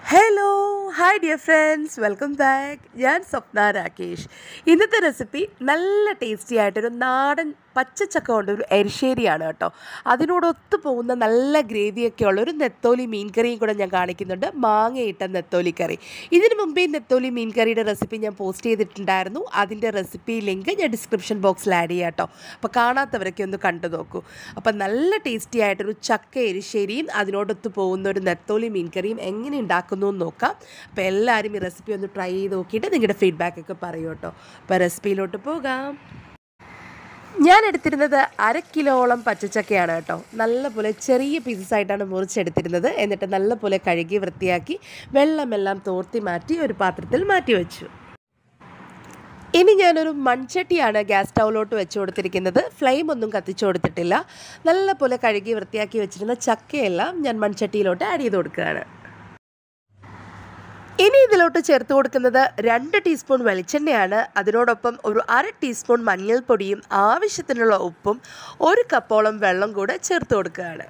hello hi dear friends welcome back ഞാൻ സ്വപ്ന രാകേഷ് ഇന്നത്തെ recipe നല്ല ടേസ്റ്റി ആയിട്ടൊരു നാടൻ പച്ചച്ചക്ക കൊണ്ട് ഒരു എരിശ്ശേരിയാണ് കേട്ടോ അതിനോടൊത്ത് പോകുന്ന നല്ല ഗ്രേവിയൊക്കെ ഉള്ള ഒരു നെത്തോലി മീൻ കറിയും കൂടെ ഞാൻ കാണിക്കുന്നുണ്ട് മാങ്ങയിട്ട നെത്തോലി കറി ഇതിനു മുമ്പേ ഈ നെത്തോലി മീൻ കറിയുടെ റെസിപ്പി ഞാൻ പോസ്റ്റ് ചെയ്തിട്ടുണ്ടായിരുന്നു അതിൻ്റെ റെസിപ്പി ലിങ്ക് ഞാൻ ഡിസ്ക്രിപ്ഷൻ ബോക്സിൽ ആഡ് ചെയ്യാം കേട്ടോ അപ്പോൾ കാണാത്തവരൊക്കെ ഒന്ന് കണ്ടു നോക്കൂ അപ്പോൾ നല്ല ടേസ്റ്റി ആയിട്ടൊരു ചക്ക എരിശ്ശേരിയും അതിനോടൊത്ത് പോകുന്ന ഒരു നെത്തോലി മീൻ കറിയും എങ്ങനെ ഉണ്ടാക്കുന്നു എന്ന് നോക്കാം അപ്പോൾ എല്ലാവരും ഈ റെസിപ്പി ഒന്ന് ട്രൈ ചെയ്ത് നോക്കിയിട്ട് നിങ്ങളുടെ ഫീഡ്ബാക്ക് ഒക്കെ പറയൂ കേട്ടോ അപ്പോൾ റെസിപ്പിയിലോട്ട് പോകാം ഞാൻ എടുത്തിരുന്നത് അര കിലോളം പച്ചച്ചക്കയാണ് കേട്ടോ നല്ലപോലെ ചെറിയ പീസസ് ആയിട്ടാണ് മുറിച്ചെടുത്തിരുന്നത് എന്നിട്ട് നല്ലപോലെ കഴുകി വൃത്തിയാക്കി വെള്ളമെല്ലാം തോർത്തി മാറ്റി ഒരു പാത്രത്തിൽ മാറ്റി വെച്ചു ഇനി ഞാനൊരു മൺചട്ടിയാണ് ഗ്യാസ് സ്റ്റൗവിലോട്ട് വെച്ച് കൊടുത്തിരിക്കുന്നത് ഫ്ലെയിം ഒന്നും കത്തിച്ചു കൊടുത്തിട്ടില്ല നല്ലപോലെ കഴുകി വൃത്തിയാക്കി വെച്ചിരുന്ന ചക്കയെല്ലാം ഞാൻ മൺചട്ടിയിലോട്ട് ആഡ് ചെയ്ത് കൊടുക്കുകയാണ് ഇനി ഇതിലോട്ട് ചേർത്ത് കൊടുക്കുന്നത് രണ്ട് ടീസ്പൂൺ വെളിച്ചെണ്ണയാണ് അതിനോടൊപ്പം ഒരു അര ടീസ്പൂൺ മഞ്ഞൾപ്പൊടിയും ആവശ്യത്തിനുള്ള ഉപ്പും ഒരു കപ്പോളം വെള്ളം കൂടെ ചേർത്ത് കൊടുക്കുകയാണ്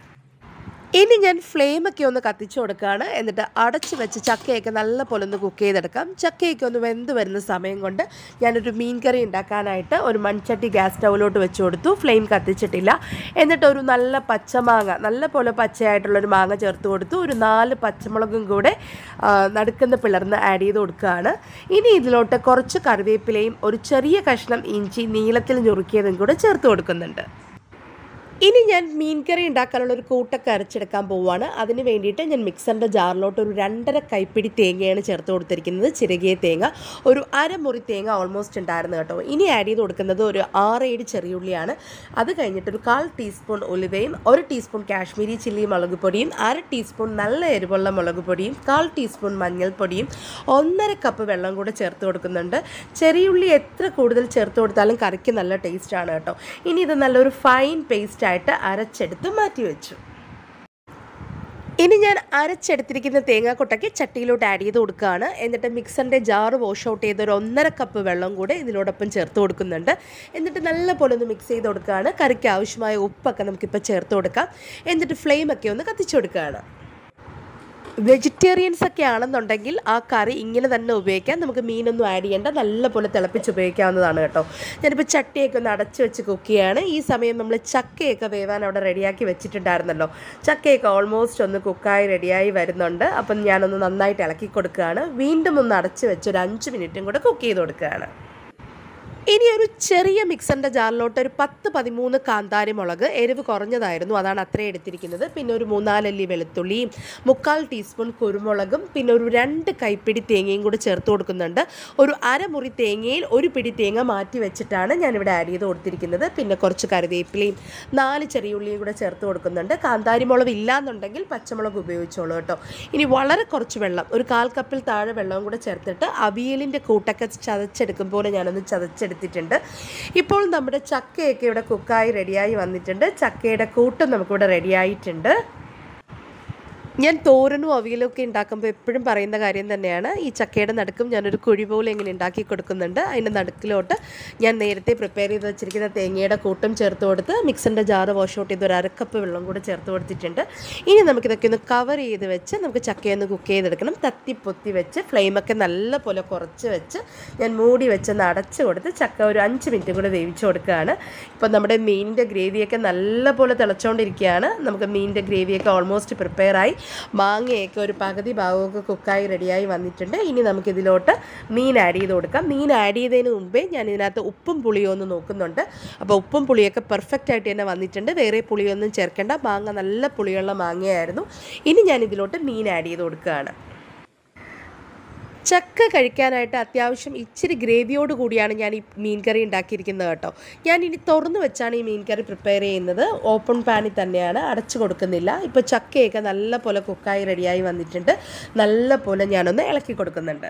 ഇനി ഞാൻ ഫ്ലെയിമൊക്കെ ഒന്ന് കത്തിച്ചു കൊടുക്കുകയാണ് എന്നിട്ട് അടച്ച് വെച്ച് ചക്കയൊക്കെ നല്ല പോലെ ഒന്ന് കുക്ക് ചെയ്തെടുക്കാം ചക്കയൊക്കെ ഒന്ന് വെന്ത് വരുന്ന സമയം കൊണ്ട് ഞാനൊരു മീൻ കറി ഉണ്ടാക്കാനായിട്ട് ഒരു മൺചട്ടി ഗ്യാസ് സ്റ്റൗവിലോട്ട് വെച്ച് കൊടുത്തു ഫ്ലെയിം കത്തിച്ചിട്ടില്ല എന്നിട്ട് ഒരു നല്ല പച്ചമാങ്ങ നല്ല പോലെ പച്ചയായിട്ടുള്ളൊരു മാങ്ങ ചേർത്ത് കൊടുത്തു ഒരു നാല് പച്ചമുളകും കൂടെ നടുക്കുന്ന പിളർന്ന് ആഡ് ചെയ്ത് കൊടുക്കുകയാണ് ഇനി ഇതിലോട്ട് കുറച്ച് കറിവേപ്പിലയും ഒരു ചെറിയ കഷ്ണം ഇഞ്ചി നീളത്തിൽ ഞുറുക്കിയതും കൂടെ ചേർത്ത് കൊടുക്കുന്നുണ്ട് ഇനി ഞാൻ മീൻ കറി ഉണ്ടാക്കാനുള്ള ഒരു കൂട്ടൊക്കെ അരച്ചെടുക്കാൻ പോവുകയാണ് അതിന് വേണ്ടിയിട്ട് ഞാൻ മിക്സറിൻ്റെ ജാറിലോട്ട് ഒരു രണ്ടര കൈപ്പിടി തേങ്ങയാണ് ചേർത്ത് കൊടുത്തിരിക്കുന്നത് ചിരകിയ തേങ്ങ ഒരു അരമുറി തേങ്ങ ഓൾമോസ്റ്റ് ഉണ്ടായിരുന്നു കേട്ടോ ഇനി ആഡ് ചെയ്ത് കൊടുക്കുന്നത് ഒരു ആറേഴ് ചെറിയുള്ളിയാണ് അത് കഴിഞ്ഞിട്ട് ഒരു കാൽ ടീസ്പൂൺ ഉലുവയും ഒരു ടീസ്പൂൺ കാശ്മീരി ചില്ലി മുളക് പൊടിയും അര ടീസ്പൂൺ നല്ല എരിവുള്ള മുളക് പൊടിയും കാൽ ടീസ്പൂൺ മഞ്ഞൾപ്പൊടിയും ഒന്നര കപ്പ് വെള്ളം കൂടെ ചേർത്ത് കൊടുക്കുന്നുണ്ട് ചെറിയുള്ളി എത്ര കൂടുതൽ ചേർത്ത് കൊടുത്താലും കറിക്ക് നല്ല ടേസ്റ്റാണ് കേട്ടോ ഇനി ഇത് നല്ലൊരു ഫൈൻ പേസ്റ്റ് ആയിട്ട് അരച്ചെടുത്ത് മാറ്റി വെച്ചു ഇനി ഞാൻ അരച്ചെടുത്തിരിക്കുന്ന തേങ്ങാക്കൊട്ടയ്ക്ക് ചട്ടിയിലോട്ട് ആഡ് ചെയ്ത് കൊടുക്കുകയാണ് എന്നിട്ട് മിക്സറിൻ്റെ ജാറ് വാഷ് ഔട്ട് ചെയ്ത് ഒരു ഒന്നര കപ്പ് വെള്ളം കൂടെ ഇതിനോടൊപ്പം ചേർത്ത് കൊടുക്കുന്നുണ്ട് എന്നിട്ട് നല്ല പോലെ ഒന്ന് മിക്സ് ചെയ്ത് കൊടുക്കുകയാണ് കറിക്ക് ആവശ്യമായ ഉപ്പൊക്കെ നമുക്കിപ്പോൾ ചേർത്ത് കൊടുക്കാം എന്നിട്ട് ഫ്ലെയിമൊക്കെ ഒന്ന് കത്തിച്ചു കൊടുക്കുകയാണ് വെജിറ്റേറിയൻസ് ഒക്കെ ആണെന്നുണ്ടെങ്കിൽ ആ കറി ഇങ്ങനെ തന്നെ ഉപയോഗിക്കാം നമുക്ക് മീനൊന്നും ആഡ് ചെയ്യേണ്ട നല്ലപോലെ തിളപ്പിച്ച് ഉപയോഗിക്കാവുന്നതാണ് കേട്ടോ ഞാനിപ്പോൾ ചട്ടിയൊക്കെ ഒന്ന് അടച്ച് വെച്ച് കുക്ക് ചെയ്യാണ് ഈ സമയം നമ്മൾ ചക്കയൊക്കെ വേവാൻ അവിടെ റെഡിയാക്കി വെച്ചിട്ടുണ്ടായിരുന്നല്ലോ ചക്കയൊക്കെ ഓൾമോസ്റ്റ് ഒന്ന് കുക്കായി റെഡിയായി വരുന്നുണ്ട് അപ്പം ഞാനൊന്ന് നന്നായിട്ട് ഇളക്കി കൊടുക്കുകയാണ് വീണ്ടും ഒന്ന് അടച്ച് വെച്ച് ഒരു അഞ്ച് മിനിറ്റും കൂടെ കുക്ക് ചെയ്ത് കൊടുക്കുകയാണ് ഇനി ഒരു ചെറിയ മിക്സറിൻ്റെ ജാറിലോട്ട് ഒരു പത്ത് പതിമൂന്ന് കാന്താരി മുളക് എരിവ് കുറഞ്ഞതായിരുന്നു അതാണ് അത്രയും എടുത്തിരിക്കുന്നത് പിന്നെ ഒരു മൂന്നാലല്ലി വെളുത്തുള്ളിയും മുക്കാൽ ടീസ്പൂൺ കുരുമുളകും പിന്നെ ഒരു രണ്ട് കൈപ്പിടി തേങ്ങയും കൂടി ചേർത്ത് കൊടുക്കുന്നുണ്ട് ഒരു അരമുറി തേങ്ങയിൽ ഒരു പിടി തേങ്ങ മാറ്റി വെച്ചിട്ടാണ് ഞാനിവിടെ ആഡ് ചെയ്ത് കൊടുത്തിരിക്കുന്നത് പിന്നെ കുറച്ച് കറിവേപ്പിലയും നാല് ചെറിയുള്ളിയും കൂടെ ചേർത്ത് കൊടുക്കുന്നുണ്ട് കാന്താരി മുളക് ഇല്ലാന്നുണ്ടെങ്കിൽ പച്ചമുളക് ഉപയോഗിച്ചോളൂ കേട്ടോ ഇനി വളരെ കുറച്ച് വെള്ളം ഒരു കാൽ കപ്പിൽ താഴെ വെള്ളവും കൂടെ ചേർത്തിട്ട് അവിയലിൻ്റെ കൂട്ടൊക്കെ ചതച്ചെടുക്കും പോലെ ഞാനൊന്ന് ചതച്ചെടുത്തിട്ടുണ്ട് ഇപ്പോൾ നമ്മുടെ ചക്കയൊക്കെ ഇവിടെ കുക്കായി റെഡിയായി വന്നിട്ടുണ്ട് ചക്കയുടെ കൂട്ടും നമുക്കിവിടെ റെഡിയായിട്ടുണ്ട് ഞാൻ തോരനും അവിയലും ഒക്കെ ഉണ്ടാക്കുമ്പോൾ എപ്പോഴും പറയുന്ന കാര്യം തന്നെയാണ് ഈ ചക്കയുടെ നടുക്കും ഞാനൊരു കുഴി പോലെ ഇങ്ങനെ ഉണ്ടാക്കി കൊടുക്കുന്നുണ്ട് അതിൻ്റെ നടുക്കിലോട്ട് ഞാൻ നേരത്തെ പ്രിപ്പയർ ചെയ്ത് വെച്ചിരിക്കുന്ന തേങ്ങയുടെ കൂട്ടും ചേർത്ത് കൊടുത്ത് മിക്സിൻ്റെ ജാറ് വാഷ് ഔട്ട് ചെയ്ത് ഒരു അരക്കപ്പ് വെള്ളം കൂടെ ചേർത്ത് കൊടുത്തിട്ടുണ്ട് ഇനി നമുക്കിതൊക്കെ ഒന്ന് കവർ ചെയ്ത് വെച്ച് നമുക്ക് ചക്കയൊന്ന് കുക്ക് ചെയ്തെടുക്കണം തത്തി പൊത്തി വെച്ച് ഫ്ലെയിമൊക്കെ നല്ല പോലെ കുറച്ച് വെച്ച് ഞാൻ മൂടി വെച്ചൊന്ന് അടച്ച് കൊടുത്ത് ചക്ക ഒരു അഞ്ച് മിനിറ്റ് കൂടെ വേവിച്ച് കൊടുക്കുകയാണ് ഇപ്പോൾ നമ്മുടെ മീനിൻ്റെ ഗ്രേവിയൊക്കെ നല്ല പോലെ തിളച്ചുകൊണ്ടിരിക്കുകയാണ് നമുക്ക് മീനിൻ്റെ ഗ്രേവിയൊക്കെ ഓൾമോസ്റ്റ് പ്രിപ്പയർ ആയി മാങ്ങയൊക്കെ ഒരു പകുതി ഭാഗമൊക്കെ കുക്കായി റെഡിയായി വന്നിട്ടുണ്ട് ഇനി നമുക്കിതിലോട്ട് മീൻ ആഡ് ചെയ്ത് കൊടുക്കാം മീൻ ആഡ് ചെയ്തതിന് മുമ്പേ ഞാൻ ഇതിനകത്ത് ഉപ്പും പുളിയോ ഒന്ന് നോക്കുന്നുണ്ട് അപ്പോൾ ഉപ്പും പുളിയൊക്കെ പെർഫെക്റ്റ് ആയിട്ട് തന്നെ വന്നിട്ടുണ്ട് വേറെ പുളിയൊന്നും ചേർക്കേണ്ട മാങ്ങ നല്ല പുളിയുള്ള മാങ്ങയായിരുന്നു ഇനി ഞാൻ ഇതിലോട്ട് മീൻ ആഡ് ചെയ്ത് കൊടുക്കുകയാണ് ചക്ക കഴിക്കാനായിട്ട് അത്യാവശ്യം ഇച്ചിരി ഗ്രേവിയോട് കൂടിയാണ് ഞാൻ ഈ മീൻ കറി ഉണ്ടാക്കിയിരിക്കുന്നത് കേട്ടോ ഞാൻ ഇനി തുറന്നു വെച്ചാണ് ഈ മീൻ കറി പ്രിപ്പയർ ചെയ്യുന്നത് ഓപ്പൺ പാനിൽ തന്നെയാണ് അടച്ചു കൊടുക്കുന്നില്ല ഇപ്പോൾ ചക്കയൊക്കെ നല്ല പോലെ കുക്കായി റെഡിയായി വന്നിട്ടുണ്ട് നല്ല പോലെ ഞാനൊന്ന് ഇളക്കി കൊടുക്കുന്നുണ്ട്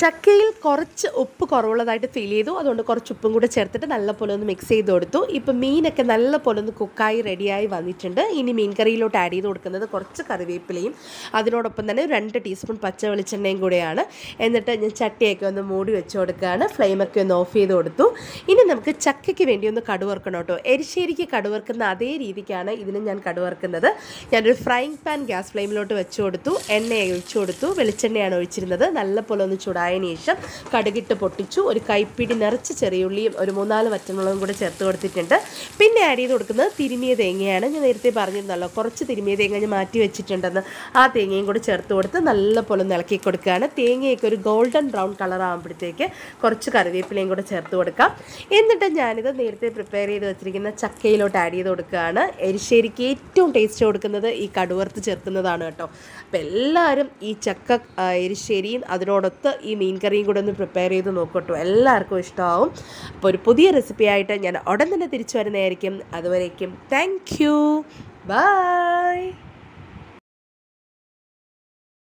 ചക്കയിൽ കുറച്ച് ഉപ്പ് കുറവുള്ളതായിട്ട് ഫീൽ ചെയ്തു അതുകൊണ്ട് കുറച്ച് ഉപ്പും കൂടെ ചേർത്തിട്ട് നല്ലപോലെ ഒന്ന് മിക്സ് ചെയ്ത് കൊടുത്തു ഇപ്പം മീനൊക്കെ നല്ലപോലെ ഒന്ന് കുക്കായി റെഡിയായി വന്നിട്ടുണ്ട് ഇനി മീൻ കറിയിലോട്ട് ആഡ് ചെയ്ത് കൊടുക്കുന്നത് കുറച്ച് കറിവേപ്പിലയും അതിനോടൊപ്പം തന്നെ ഒരു രണ്ട് ടീസ്പൂൺ പച്ച വെളിച്ചെണ്ണയും കൂടെയാണ് എന്നിട്ട് ഞാൻ ചട്ടിയൊക്കെ ഒന്ന് മൂടി വെച്ച് കൊടുക്കുകയാണ് ഫ്ലെയിമൊക്കെ ഒന്ന് ഓഫ് ചെയ്ത് കൊടുത്തു ഇനി നമുക്ക് ചക്കയ്ക്ക് വേണ്ടി ഒന്ന് കടുവറുക്കണം കേട്ടോ എരിശ്ശേരിക്ക് കടുവറുക്കുന്ന അതേ രീതിക്കാണ് ഇതിന് ഞാൻ കടുവറുക്കുന്നത് ഞാനൊരു ഫ്രൈങ് പാൻ ഗ്യാസ് ഫ്ലെയിമിലോട്ട് വെച്ച് കൊടുത്തു എണ്ണ ഒഴിച്ചു കൊടുത്തു വെളിച്ചെണ്ണയാണ് ഒഴിച്ചിരുന്നത് നല്ലപോലെ ഒന്ന് ചൂടായതിന് ശേഷം കടുകിട്ട് പൊട്ടിച്ചു ഒരു കൈപ്പിടി നിറച്ച് ചെറിയുള്ളിയും ഒരു മൂന്നാല് വറ്റമുളകും കൂടെ ചേർത്ത് കൊടുത്തിട്ടുണ്ട് പിന്നെ ആഡ് ചെയ്ത് കൊടുക്കുന്നത് തിരുമിയ തേങ്ങയാണ് ഞാൻ നേരത്തെ പറഞ്ഞിരുന്നല്ലോ കുറച്ച് തിരുമിയ തേങ്ങ ഞാൻ മാറ്റി വെച്ചിട്ടുണ്ടെന്ന് ആ തേങ്ങയും കൂടെ ചേർത്ത് കൊടുത്ത് നല്ലപോലെ ഒന്ന് ഇളക്കി കൊടുക്കുകയാണ് തേങ്ങയൊക്കെ ഒരു ഗോൾഡൻ ബ്രൗൺ കളർ ആകുമ്പോഴത്തേക്ക് കുറച്ച് കറിവേപ്പിലയും കൂടെ ചേർത്ത് കൊടുക്കാം എന്നിട്ട് ഞാനിത് നേരത്തെ പ്രിപ്പയർ ചെയ്ത് വെച്ചിരിക്കുന്ന ചക്കയിലോട്ട് ആഡ് ചെയ്ത് കൊടുക്കുകയാണ് എരിശ്ശേരിക്ക് ഏറ്റവും ടേസ്റ്റ് കൊടുക്കുന്നത് ഈ കടുവറുത്ത് ചേർക്കുന്നതാണ് കേട്ടോ അപ്പോൾ എല്ലാവരും ഈ ചക്ക ആ, എരിശ്ശേരിയും അതിനോടൊത്ത് ഈ മീൻ കറിയും കൂടെ ഒന്ന് പ്രിപ്പയർ ചെയ്ത് നോക്കട്ടോ എല്ലാവർക്കും ഇഷ്ടമാവും അപ്പോൾ ഒരു പുതിയ റെസിപ്പി ആയിട്ട് ഞാൻ ഉടൻ തന്നെ തിരിച്ചു വരുന്നതായിരിക്കും അതുവരേക്കും താങ്ക് യു ബൈ